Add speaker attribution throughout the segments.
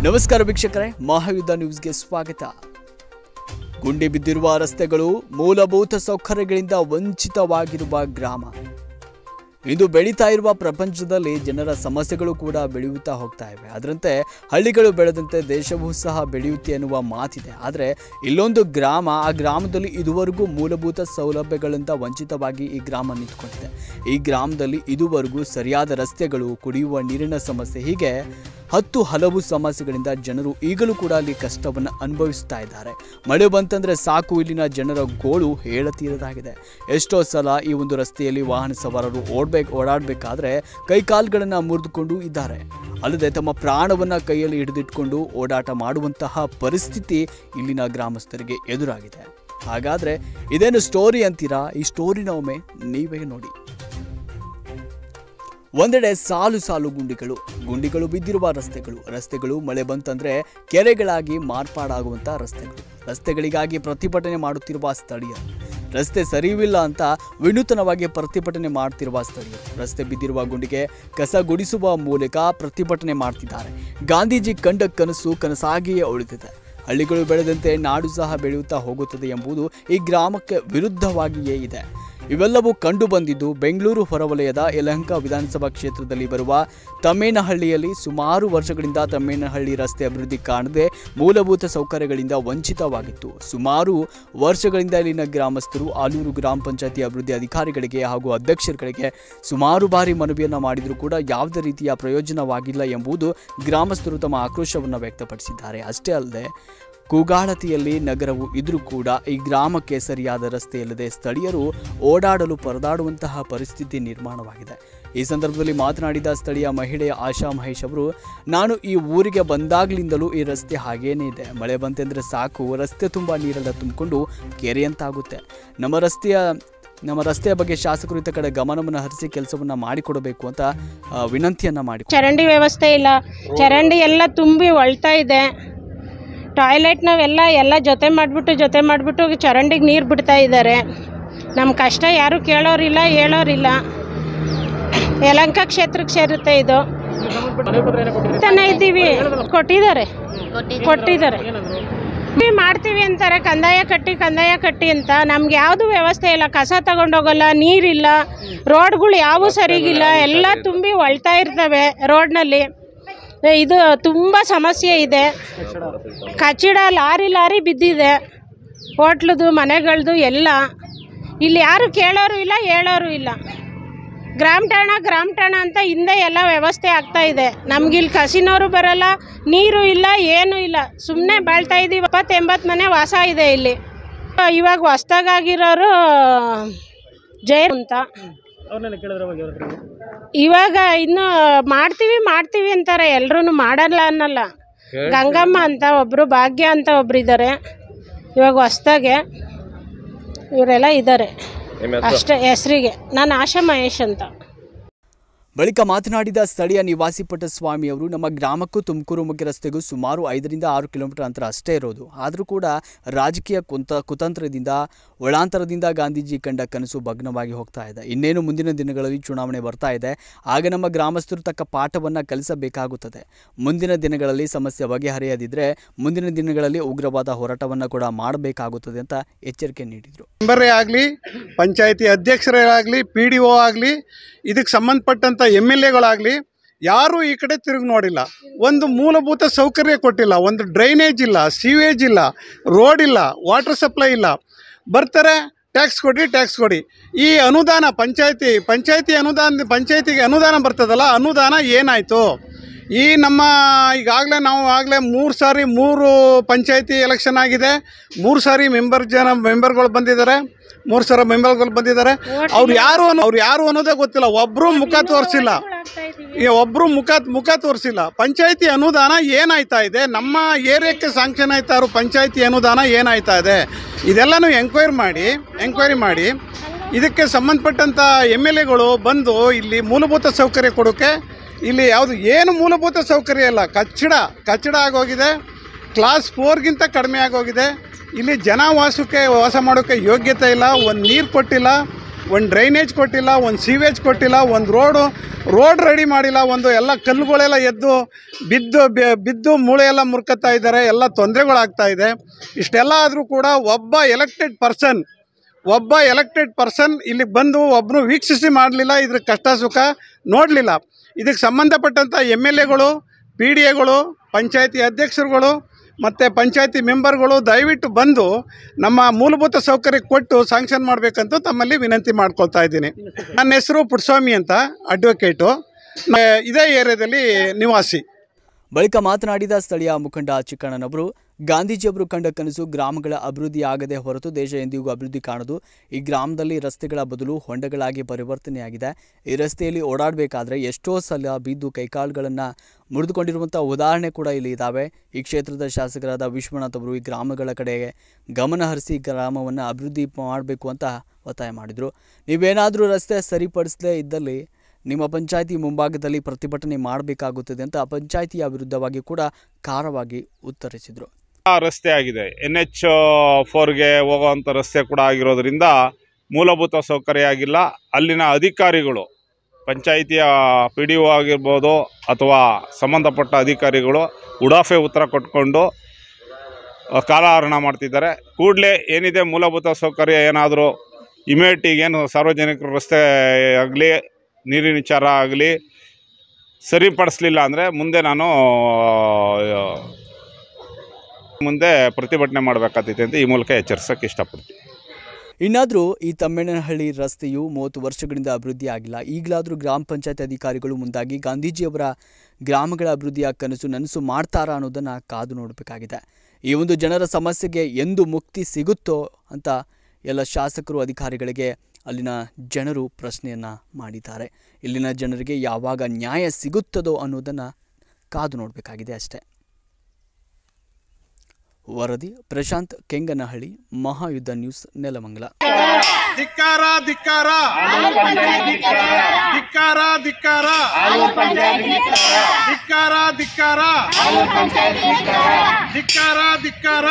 Speaker 1: ನಮಸ್ಕಾರ ವೀಕ್ಷಕರೇ ಮಹಾಯುದ್ಧ ನ್ಯೂಸ್ಗೆ ಸ್ವಾಗತ ಗುಂಡಿ ಬಿದ್ದಿರುವ ರಸ್ತೆಗಳು ಮೂಲಭೂತ ಸೌಕರ್ಯಗಳಿಂದ ವಂಚಿತವಾಗಿರುವ ಗ್ರಾಮ ಇಂದು ಬೆಳೀತಾ ಇರುವ ಪ್ರಪಂಚದಲ್ಲಿ ಜನರ ಸಮಸ್ಯೆಗಳು ಕೂಡ ಬೆಳೆಯುತ್ತಾ ಹೋಗ್ತಾ ಇವೆ ಅದರಂತೆ ಹಳ್ಳಿಗಳು ಬೆಳೆದಂತೆ ದೇಶವೂ ಸಹ ಬೆಳೆಯುತ್ತೆ ಎನ್ನುವ ಮಾತಿದೆ ಆದರೆ ಇಲ್ಲೊಂದು ಗ್ರಾಮ ಆ ಗ್ರಾಮದಲ್ಲಿ ಇದುವರೆಗೂ ಮೂಲಭೂತ ಸೌಲಭ್ಯಗಳಿಂದ ವಂಚಿತವಾಗಿ ಈ ಗ್ರಾಮ ನಿಂತ್ಕೊಂಡಿದೆ ಈ ಗ್ರಾಮದಲ್ಲಿ ಇದುವರೆಗೂ ಸರಿಯಾದ ರಸ್ತೆಗಳು ಕುಡಿಯುವ ನೀರಿನ ಸಮಸ್ಯೆ ಹೀಗೆ ಹತ್ತು ಹಲವು ಸಮಸ್ಯೆಗಳಿಂದ ಜನರು ಈಗಲೂ ಕೂಡ ಅಲ್ಲಿ ಕಷ್ಟವನ್ನು ಅನುಭವಿಸ್ತಾ ಇದ್ದಾರೆ ಮಳೆ ಬಂತಂದ್ರೆ ಸಾಕು ಇಲ್ಲಿನ ಜನರ ಗೋಳು ಹೇಳತೀರದಾಗಿದೆ ಎಷ್ಟೋ ಸಲ ಈ ಒಂದು ರಸ್ತೆಯಲ್ಲಿ ವಾಹನ ಸವಾರರು ಓಡ್ಬೇಕು ಓಡಾಡಬೇಕಾದ್ರೆ ಕೈಕಾಲುಗಳನ್ನು ಮುರಿದುಕೊಂಡು ಇದ್ದಾರೆ ಅಲ್ಲದೆ ತಮ್ಮ ಪ್ರಾಣವನ್ನ ಕೈಯಲ್ಲಿ ಹಿಡಿದಿಟ್ಕೊಂಡು ಓಡಾಟ ಮಾಡುವಂತಹ ಪರಿಸ್ಥಿತಿ ಇಲ್ಲಿನ ಗ್ರಾಮಸ್ಥರಿಗೆ ಎದುರಾಗಿದೆ ಹಾಗಾದ್ರೆ ಇದೇನು ಸ್ಟೋರಿ ಅಂತೀರಾ ಈ ಸ್ಟೋರಿನ ಒಮ್ಮೆ ನೀವೇ ನೋಡಿ ಒಂದೆಡೆ ಸಾಲು ಸಾಲು ಗುಂಡಿಗಳು ಗುಂಡಿಗಳು ಬಿದ್ದಿರುವ ರಸ್ತೆಗಳು ರಸ್ತೆಗಳು ಮಳೆ ಬಂತಂದ್ರೆ ಕೆರೆಗಳಾಗಿ ಮಾರ್ಪಾಡಾಗುವಂಥ ರಸ್ತೆಗಳು ರಸ್ತೆಗಳಿಗಾಗಿ ಪ್ರತಿಭಟನೆ ಮಾಡುತ್ತಿರುವ ಸ್ಥಳೀಯರು ರಸ್ತೆ ಸರಿಯಿಲ್ಲ ಅಂತ ವಿನೂತನವಾಗಿ ಪ್ರತಿಭಟನೆ ಮಾಡ್ತಿರುವ ಸ್ಥಳೀಯರು ರಸ್ತೆ ಬಿದ್ದಿರುವ ಗುಂಡಿಗೆ ಕಸ ಗುಡಿಸುವ ಮೂಲಕ ಪ್ರತಿಭಟನೆ ಮಾಡ್ತಿದ್ದಾರೆ ಗಾಂಧೀಜಿ ಕಂಡ ಕನಸು ಕನಸಾಗಿಯೇ ಉಳಿದಿದೆ ಹಳ್ಳಿಗಳು ಬೆಳೆದಂತೆ ನಾಡು ಸಹ ಬೆಳೆಯುತ್ತಾ ಹೋಗುತ್ತದೆ ಎಂಬುದು ಈ ಗ್ರಾಮಕ್ಕೆ ವಿರುದ್ಧವಾಗಿಯೇ ಇದೆ ಇವೆಲ್ಲವೂ ಕಂಡು ಬಂದಿದ್ದು ಬೆಂಗಳೂರು ಹೊರವಲಯದ ಯಲಹಂಕ ವಿಧಾನಸಭಾ ಕ್ಷೇತ್ರದಲ್ಲಿ ಬರುವ ತಮ್ಮೇನಹಳ್ಳಿಯಲ್ಲಿ ಸುಮಾರು ವರ್ಷಗಳಿಂದ ತಮ್ಮೇನಹಳ್ಳಿ ರಸ್ತೆ ಅಭಿವೃದ್ಧಿ ಕಾಣದೆ ಮೂಲಭೂತ ಸೌಕರ್ಯಗಳಿಂದ ವಂಚಿತವಾಗಿತ್ತು ಸುಮಾರು ವರ್ಷಗಳಿಂದ ಇಲ್ಲಿನ ಗ್ರಾಮಸ್ಥರು ಆಲೂರು ಗ್ರಾಮ ಪಂಚಾಯತಿ ಅಭಿವೃದ್ಧಿ ಅಧಿಕಾರಿಗಳಿಗೆ ಹಾಗೂ ಅಧ್ಯಕ್ಷರುಗಳಿಗೆ ಸುಮಾರು ಬಾರಿ ಮನವಿಯನ್ನು ಮಾಡಿದರೂ ಕೂಡ ಯಾವುದೇ ರೀತಿಯ ಪ್ರಯೋಜನವಾಗಿಲ್ಲ ಎಂಬುದು ಗ್ರಾಮಸ್ಥರು ತಮ್ಮ ಆಕ್ರೋಶವನ್ನು ವ್ಯಕ್ತಪಡಿಸಿದ್ದಾರೆ ಅಷ್ಟೇ ಅಲ್ಲದೆ ಕೂಗಾಳತಿಯಲ್ಲಿ ನಗರವು ಇದ್ರೂ ಕೂಡ ಈ ಗ್ರಾಮಕ್ಕೆ ಸರಿಯಾದ ರಸ್ತೆ ಇಲ್ಲದೆ ಸ್ಥಳೀಯರು ಓಡಾಡಲು ಪರದಾಡುವಂತಹ ಪರಿಸ್ಥಿತಿ ನಿರ್ಮಾಣವಾಗಿದೆ ಈ ಸಂದರ್ಭದಲ್ಲಿ ಮಾತನಾಡಿದ ಸ್ಥಳೀಯ ಮಹಿಳೆಯ ಆಶಾ ಮಹೇಶ್ ಅವರು ನಾನು ಈ ಊರಿಗೆ ಬಂದಾಗ್ಲಿಂದಲೂ ಈ ರಸ್ತೆ ಹಾಗೇನೇ ಇದೆ ಮಳೆ ಬಂತೆಂದರೆ ಸಾಕು ರಸ್ತೆ ತುಂಬ ನೀರೆಲ್ಲ ತುಂಬಿಕೊಂಡು ಕೆರೆಯಂತಾಗುತ್ತೆ ನಮ್ಮ ರಸ್ತೆಯ ನಮ್ಮ ರಸ್ತೆಯ ಬಗ್ಗೆ ಶಾಸಕರು ಇತ್ತ ಕಡೆ ಗಮನವನ್ನು ಹರಿಸಿ ಕೆಲಸವನ್ನು ಮಾಡಿಕೊಡಬೇಕು ಅಂತ ಆ, ವಿನಂತಿಯನ್ನ ಮಾಡಿ
Speaker 2: ಚರಂಡಿ ವ್ಯವಸ್ಥೆ ಇಲ್ಲ ಚರಂಡಿ ಎಲ್ಲ ತುಂಬಿ ಒಳ್ತಾ ಇದೆ ಟಾಯ್ಲೆಟ್ ನಾವೆಲ್ಲ ಎಲ್ಲ ಜೊತೆ ಮಾಡಿಬಿಟ್ಟು ಜೊತೆ ಮಾಡಿಬಿಟ್ಟು ಚರಂಡಿಗೆ ನೀರು ಬಿಡ್ತಾ ಇದ್ದಾರೆ ನಮ್ಮ ಕಷ್ಟ ಯಾರೂ ಕೇಳೋರಿಲ್ಲ ಹೇಳೋರಿಲ್ಲ ಯಲಂಕ ಕ್ಷೇತ್ರಕ್ಕೆ ಸೇರುತ್ತೆ ಇದು ತಾನೇ ಇದ್ದೀವಿ ಕೊಟ್ಟಿದ್ದಾರೆ ಕೊಟ್ಟಿದ್ದಾರೆ ಈ ಮಾಡ್ತೀವಿ ಅಂತಾರೆ ಕಂದಾಯ ಕಟ್ಟಿ ಕಂದಾಯ ಕಟ್ಟಿ ಅಂತ ನಮ್ಗೆ ಯಾವುದು ವ್ಯವಸ್ಥೆ ಇಲ್ಲ ಕಸ ತಗೊಂಡೋಗಲ್ಲ ನೀರಿಲ್ಲ ರೋಡ್ಗಳು ಯಾವೂ ಸರಿಗಿಲ್ಲ ಎಲ್ಲ ತುಂಬಿ ಒಳ್ತಾ ಇರ್ತವೆ ರೋಡ್ನಲ್ಲಿ ಇದು ತುಂಬ ಸಮಸ್ಯೆ ಇದೆ ಕಚ್ಚಡ ಲಾರಿ ಲಾರಿ ಬಿದ್ದಿದೆ ಹೋಟ್ಲದು ಮನೆಗಳದು ಎಲ್ಲ ಇಲ್ಲಿ ಯಾರು ಕೇಳೋರು ಇಲ್ಲ ಹೇಳೋರು ಇಲ್ಲ ಗ್ರಾಮ ಠಾಣ ಗ್ರಾಮ ಠಾಣ ಅಂತ ಹಿಂದೆ ಎಲ್ಲ ವ್ಯವಸ್ಥೆ ಆಗ್ತಾ ಇದೆ ನಮ್ಗಿಲ್ಲಿ ಕಸಿನವರು ಬರಲ್ಲ ನೀರು ಇಲ್ಲ ಏನೂ ಇಲ್ಲ ಸುಮ್ಮನೆ ಬಾಳ್ತಾ ಇದ್ದೀವಿ ಎಪ್ಪತ್ತು ಎಂಬತ್ತು ಮನೆ ವಾಸ ಇದೆ ಇಲ್ಲಿ ಇವಾಗ ಹೊಸ್ದಾಗಿರೋರು ಜಯ ಅಂತ ಇವಾಗ ಇನ್ನು ಮಾಡ್ತೀವಿ ಮಾಡ್ತೀವಿ ಅಂತಾರೆ ಎಲ್ರೂ ಮಾಡಲ್ಲ ಅನ್ನಲ್ಲ ಗಂಗಮ್ಮ ಅಂತ ಒಬ್ಬರು ಭಾಗ್ಯ ಅಂತ ಒಬ್ರು ಇದ್ದಾರೆ ಇವಾಗ ಹೊಸ್ದಾಗೆ ಇವರೆಲ್ಲ ಇದ್ದಾರೆ ಅಷ್ಟೇ ಹೆಸರಿಗೆ ನಾನು ಆಶಾ ಮಹೇಶ್ ಅಂತ
Speaker 1: ಬಳಿಕ ಮಾತನಾಡಿದ ಸ್ಥಳೀಯ ನಿವಾಸಿ ಪುಟ್ಟಸ್ವಾಮಿ ಅವರು ನಮ್ಮ ಗ್ರಾಮಕ್ಕೂ ತುಮಕೂರು ಮುಖ್ಯ ರಸ್ತೆಗೂ ಸುಮಾರು ಐದರಿಂದ ಆರು ಕಿಲೋಮೀಟರ್ ಅಂತರ ಅಷ್ಟೇ ಇರೋದು ಆದರೂ ಕೂಡ ರಾಜಕೀಯ ಕುಂತ ಕುತಂತ್ರದಿಂದ ಒಳಾಂತರದಿಂದ ಗಾಂಧೀಜಿ ಕಂಡ ಕನಸು ಭಗ್ನವಾಗಿ ಹೋಗ್ತಾ ಇದೆ ಇನ್ನೇನು ಮುಂದಿನ ದಿನಗಳಲ್ಲಿ ಚುನಾವಣೆ ಬರ್ತಾ ಇದೆ ಆಗ ನಮ್ಮ ಗ್ರಾಮಸ್ಥರು ತಕ್ಕ ಪಾಠವನ್ನು ಕಲಿಸಬೇಕಾಗುತ್ತದೆ ಮುಂದಿನ ದಿನಗಳಲ್ಲಿ ಸಮಸ್ಯೆ ಬಗೆಹರಿಯದಿದ್ದರೆ ಮುಂದಿನ ದಿನಗಳಲ್ಲಿ ಉಗ್ರವಾದ ಹೋರಾಟವನ್ನು ಕೂಡ ಮಾಡಬೇಕಾಗುತ್ತದೆ ಅಂತ ಎಚ್ಚರಿಕೆ ನೀಡಿದರು
Speaker 3: ಮೆಂಬರೇ ಆಗಲಿ ಪಂಚಾಯತಿ ಅಧ್ಯಕ್ಷರೇ ಆಗಲಿ ಪಿ ಡಿ ಒ ಆಗಲಿ ಇದಕ್ಕೆ ಸಂಬಂಧಪಟ್ಟಂಥ ಎಮ್ ಎಲ್ ಎಗಳಾಗಲಿ ಯಾರೂ ಈ ಕಡೆ ತಿರುಗಿ ನೋಡಿಲ್ಲ ಒಂದು ಮೂಲಭೂತ ಸೌಕರ್ಯ ಕೊಟ್ಟಿಲ್ಲ ಒಂದು ಡ್ರೈನೇಜ್ ಇಲ್ಲ ಸೀವೇಜ್ ಇಲ್ಲ ರೋಡ್ ಇಲ್ಲ ವಾಟರ್ ಸಪ್ಲೈ ಇಲ್ಲ ಬರ್ತಾರೆ ಟ್ಯಾಕ್ಸ್ ಕೊಡಿ ಟ್ಯಾಕ್ಸ್ ಕೊಡಿ ಈ ಅನುದಾನ ಪಂಚಾಯತಿ ಪಂಚಾಯತಿ ಅನುದಾನ ಪಂಚಾಯತಿಗೆ ಅನುದಾನ ಬರ್ತದಲ್ಲ ಅನುದಾನ ಏನಾಯಿತು ಈ ನಮ್ಮ ಈಗಾಗಲೇ ನಾವು ಆಗಲೇ ಮೂರು ಸಾರಿ ಮೂರು ಪಂಚಾಯತಿ ಎಲೆಕ್ಷನ್ ಆಗಿದೆ ಮೂರು ಸಾರಿ ಮೆಂಬರ್ ಜನ ಮೆಂಬರ್ಗಳು ಬಂದಿದ್ದಾರೆ ಮೂರು ಸಾವಿರ ಮೆಂಬರ್ಗಳು ಬಂದಿದ್ದಾರೆ ಅವ್ರು ಯಾರು ಅನ್ನೋ- ಅವ್ರು ಯಾರು ಅನ್ನೋದೇ ಗೊತ್ತಿಲ್ಲ ಒಬ್ಬರು ಮುಖ ತೋರಿಸಿಲ್ಲ ಈ ಒಬ್ಬರು ಮುಖ ಮುಖ ತೋರಿಸಿಲ್ಲ ಪಂಚಾಯತಿ ಅನುದಾನ ಏನಾಯ್ತಾ ಇದೆ ನಮ್ಮ ಏರಿಯಾಕ್ಕೆ ಸ್ಯಾಂಕ್ಷನ್ ಆಯ್ತಾ ಇರೋ ಪಂಚಾಯತಿ ಅನುದಾನ ಏನಾಯ್ತಾ ಇದೆ ಇದೆಲ್ಲನೂ ಎಂಕ್ವೈರಿ ಮಾಡಿ ಎಂಕ್ವೈರಿ ಮಾಡಿ ಇದಕ್ಕೆ ಸಂಬಂಧಪಟ್ಟಂಥ ಎಮ್ ಎಲ್ ಎಗಳು ಬಂದು ಇಲ್ಲಿ ಮೂಲಭೂತ ಸೌಕರ್ಯ ಕೊಡೋಕ್ಕೆ ಇಲ್ಲಿ ಯಾವುದು ಏನು ಮೂಲಭೂತ ಸೌಕರ್ಯ ಇಲ್ಲ ಕಚ್ಚಡ ಕಚ್ಚಡ ಆಗೋಗಿದೆ ಕ್ಲಾಸ್ ಫೋರ್ಗಿಂತ ಕಡಿಮೆ ಆಗೋಗಿದೆ ಇಲ್ಲಿ ಜನ ವಾಸಕ್ಕೆ ವಾಸ ಮಾಡೋಕ್ಕೆ ಯೋಗ್ಯತೆ ಇಲ್ಲ ಒಂದು ನೀರು ಕೊಟ್ಟಿಲ್ಲ ಒಂದು ಡ್ರೈನೇಜ್ ಕೊಟ್ಟಿಲ್ಲ ಒಂದು ಸೀವೇಜ್ ಕೊಟ್ಟಿಲ್ಲ ಒಂದು ರೋಡು ರೋಡ್ ರೆಡಿ ಮಾಡಿಲ್ಲ ಒಂದು ಎಲ್ಲ ಕಲ್ಲುಗಳೆಲ್ಲ ಎದ್ದು ಬಿದ್ದು ಬೆ- ಬಿದ್ದು ಮೂಳೆ ಎಲ್ಲ ಮುರ್ಕತ್ತಾ ಇದ್ದಾರೆ ಎಲ್ಲ ತೊಂದರೆಗಳಾಗ್ತಾ ಇದೆ ಇಷ್ಟೆಲ್ಲ ಆದರೂ ಕೂಡ ಒಬ್ಬ ಎಲೆಕ್ಟೆಡ್ ಪರ್ಸನ್ ಒಬ್ಬ ಎಲೆಕ್ಟೆಡ್ ಪರ್ಸನ್ ಇಲ್ಲಿ ಬಂದು ಒಬ್ಬನು ವೀಕ್ಷಿಸಿ ಮಾಡಲಿಲ್ಲ ಇದ್ರ ಕಷ್ಟ ಸುಖ ನೋಡಲಿಲ್ಲ ಇದಕ್ಕೆ ಸಂಬಂಧಪಟ್ಟಂಥ ಎಮ್ ಎಲ್ ಎಗಳು ಪಿ ಡಿ ಎಗಳು ಪಂಚಾಯತಿ ಅಧ್ಯಕ್ಷರುಗಳು ಮತ್ತು ಪಂಚಾಯತಿ ಮೆಂಬರ್ಗಳು ದಯವಿಟ್ಟು ಬಂದು ನಮ್ಮ ಮೂಲಭೂತ ಸೌಕರ್ಯ ಕೊಟ್ಟು ಸ್ಯಾಂಕ್ಷನ್ ಮಾಡಬೇಕಂತ ತಮ್ಮಲ್ಲಿ ವಿನಂತಿ ಮಾಡ್ಕೊಳ್ತಾ ಇದ್ದೀನಿ ನನ್ನ ಹೆಸರು ಪುಟ್ಸ್ವಾಮಿ ಅಂತ ಅಡ್ವೊಕೇಟು ನ- ಇದೇ ಏರಿಯಾದಲ್ಲಿ ನಿವಾಸಿ
Speaker 1: ಬಳಿಕ ಮಾತನಾಡಿದ ಸ್ಥಳೀಯ ಮುಖಂಡ ಚಿಕ್ಕಣ್ಣನವರು ಗಾಂಧೀಜಿಯವರು ಕಂಡ ಕನಸು ಗ್ರಾಮಗಳ ಅಭಿವೃದ್ಧಿ ಆಗದೆ ಹೊರತು ದೇಶ ಎಂದಿಗೂ ಅಭಿವೃದ್ಧಿ ಕಾಣದು ಈ ಗ್ರಾಮದಲ್ಲಿ ರಸ್ತೆಗಳ ಬದಲು ಹೊಂಡಗಳಾಗಿ ಪರಿವರ್ತನೆಯಾಗಿದೆ ಈ ರಸ್ತೆಯಲ್ಲಿ ಓಡಾಡಬೇಕಾದ್ರೆ ಎಷ್ಟೋ ಸಲ ಬಿದ್ದು ಕೈಕಾಲುಗಳನ್ನು ಮುರಿದುಕೊಂಡಿರುವಂಥ ಉದಾಹರಣೆ ಕೂಡ ಇಲ್ಲಿ ಇದ್ದಾವೆ ಈ ಕ್ಷೇತ್ರದ ಶಾಸಕರಾದ ವಿಶ್ವನಾಥ್ ಅವರು ಈ ಗ್ರಾಮಗಳ ಕಡೆಗೆ ಗಮನ ಹರಿಸಿ ಗ್ರಾಮವನ್ನು ಅಭಿವೃದ್ಧಿ ಮಾಡಬೇಕು ಅಂತ ಒತ್ತಾಯ ಮಾಡಿದರು ನೀವೇನಾದರೂ ರಸ್ತೆ ಸರಿಪಡಿಸದೇ ಇದ್ದಲ್ಲಿ ನಿಮ್ಮ ಪಂಚಾಯಿತಿ ಮುಂಭಾಗದಲ್ಲಿ ಪ್ರತಿಭಟನೆ ಮಾಡಬೇಕಾಗುತ್ತದೆ ಅಂತ ಪಂಚಾಯಿತಿಯ ವಿರುದ್ಧವಾಗಿ ಕೂಡ ಖಾರವಾಗಿ ಉತ್ತರಿಸಿದರು
Speaker 4: ಆ ರಸ್ತೆ ಆಗಿದೆ ಎನ್ ಎಚ್ ಫೋರ್ಗೆ ಹೋಗೋವಂಥ ರಸ್ತೆ ಕೂಡ ಆಗಿರೋದ್ರಿಂದ ಮೂಲಭೂತ ಸೌಕರ್ಯ ಆಗಿಲ್ಲ ಅಲ್ಲಿನ ಅಧಿಕಾರಿಗಳು ಪಂಚಾಯಿತಿಯ ಪಿ ಡಿ ಒ ಆಗಿರ್ಬೋದು ಅಥವಾ ಸಂಬಂಧಪಟ್ಟ ಅಧಿಕಾರಿಗಳು ಉಡಾಫೆ ಉತ್ತರ ಕೊಟ್ಕೊಂಡು ಆ, ಕಾಲಹರಣ ಮಾಡ್ತಿದ್ದಾರೆ ಕೂಡಲೇ ಏನಿದೆ ಮೂಲಭೂತ ಸೌಕರ್ಯ ಏನಾದರೂ ಇಮಿಡಿಯೇಟಿಗೆ ಏನು ಸಾರ್ವಜನಿಕರು ರಸ್ತೆ ಆಗಲಿ ನೀರಿನ ವಿಚಾರ ಆಗಲಿ ಸರಿಪಡಿಸ್ಲಿಲ್ಲ ಅಂದರೆ ಮುಂದೆ ನಾನು ಆ, ಮುಂದೆ ಪ್ರತಿಭಟನೆ ಮಾಡಬೇಕಾಗ್ತೈತೆ ಅಂತ ಈ ಮೂಲಕ ಎಚ್ಚರಿಸೋಕೆ ಇಷ್ಟಪಡ್ತೀನಿ
Speaker 1: ಇನ್ನಾದರೂ ಈ ತಮ್ಮೇನಹಳ್ಳಿ ರಸ್ತೆಯು ಮೂವತ್ತು ವರ್ಷಗಳಿಂದ ಅಭಿವೃದ್ಧಿ ಆಗಿಲ್ಲ ಈಗಲಾದರೂ ಗ್ರಾಮ ಪಂಚಾಯತ್ ಅಧಿಕಾರಿಗಳು ಮುಂದಾಗಿ ಗಾಂಧೀಜಿಯವರ ಗ್ರಾಮಗಳ ಅಭಿವೃದ್ಧಿಯ ಕನಸು ನನಸು ಮಾಡ್ತಾರಾ ಅನ್ನೋದನ್ನು ಕಾದು ನೋಡಬೇಕಾಗಿದೆ ಈ ಒಂದು ಜನರ ಸಮಸ್ಯೆಗೆ ಎಂದು ಮುಕ್ತಿ ಸಿಗುತ್ತೋ ಅಂತ ಎಲ್ಲ ಶಾಸಕರು ಅಧಿಕಾರಿಗಳಿಗೆ ಅಲ್ಲಿನ ಜನರು ಪ್ರಶ್ನೆಯನ್ನು ಮಾಡಿದ್ದಾರೆ ಇಲ್ಲಿನ ಜನರಿಗೆ ಯಾವಾಗ ನ್ಯಾಯ ಸಿಗುತ್ತದೋ ಅನ್ನೋದನ್ನು ಕಾದು ನೋಡಬೇಕಾಗಿದೆ ಅಷ್ಟೇ ವರದಿ ಪ್ರಶಾಂತ್ ಕೆಂಗನಹಳ್ಳಿ ಮಹಾಯುದ್ಧ ನ್ಯೂಸ್ ನೆಲಮಂಗಲ
Speaker 3: ಧಿಕ್ಕಾರ ಧಿಕ್ಕಾರ ಧಿಕ್ಕಾರ ಧಿಕ್ಕಾರ ಧಿಕ್ಕಾರ ಧಿಕ್ಕಾರ ಧಿಕ್ಕಾರ ಧಿಕ್ಕಾರ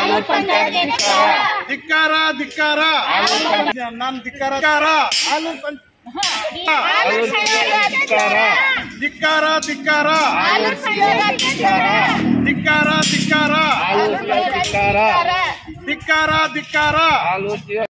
Speaker 3: ಧಿಕ್ಕಾರ ಧಿಕ್ಕಾರ ನಾನು ಧಿಕ್ಕಾರ ಧಿಕ್ಕಾರ ಧಿಕ್ಕಾರ ಧಿಕ್ಕಾರ ಧಿಕ್ಕಾರ ಧಿಕ್ಕಾರ ಧಿಕ್ಕಾರ ಧಿಕ್ಕಾರ